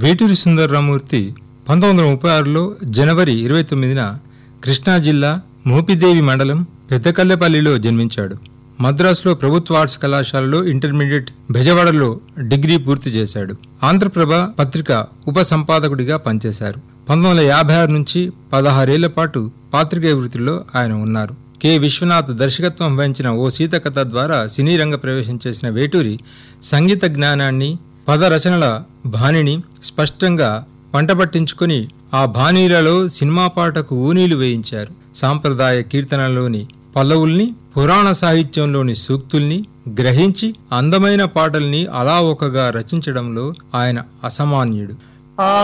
వేటూరి సుందర్రామూర్తి పంతొమ్మిది వందల ముప్పై ఆరులో జనవరి ఇరవై తొమ్మిదిన కృష్ణా జిల్లా మోపిదేవి మండలం పెద్దకల్లెపల్లిలో జన్మించాడు మద్రాసులో ప్రభుత్వ ఆర్ట్స్ కళాశాలలో ఇంటర్మీడియట్ బెజవాడలో డిగ్రీ పూర్తి చేశాడు ఆంధ్రప్రభ పత్రిక ఉప సంపాదకుడిగా పనిచేశారు పంతొమ్మిది వందల యాభై ఆరు నుంచి పదహారేళ్ల పాటు పాత్రికేయ వృత్తిలో ఆయన ఉన్నారు కె విశ్వనాథ్ దర్శకత్వం వహించిన ఓ సీత కథ ద్వారా సినీ రంగ ప్రవేశం చేసిన వేటూరి సంగీత జ్ఞానాన్ని పద రచనల బాణిని స్పష్టంగా వంటపట్టించుకొని ఆ బాణీలలో సినిమా పాటకు ఊనీలు వేయించారు సాంప్రదాయ కీర్తనలోని పల్లవుల్ని పురాణ సాహిత్యంలోని సూక్తుల్ని గ్రహించి అందమైన పాటల్ని అలా ఒకగా రచించడంలో ఆయన అసామాన్యుడు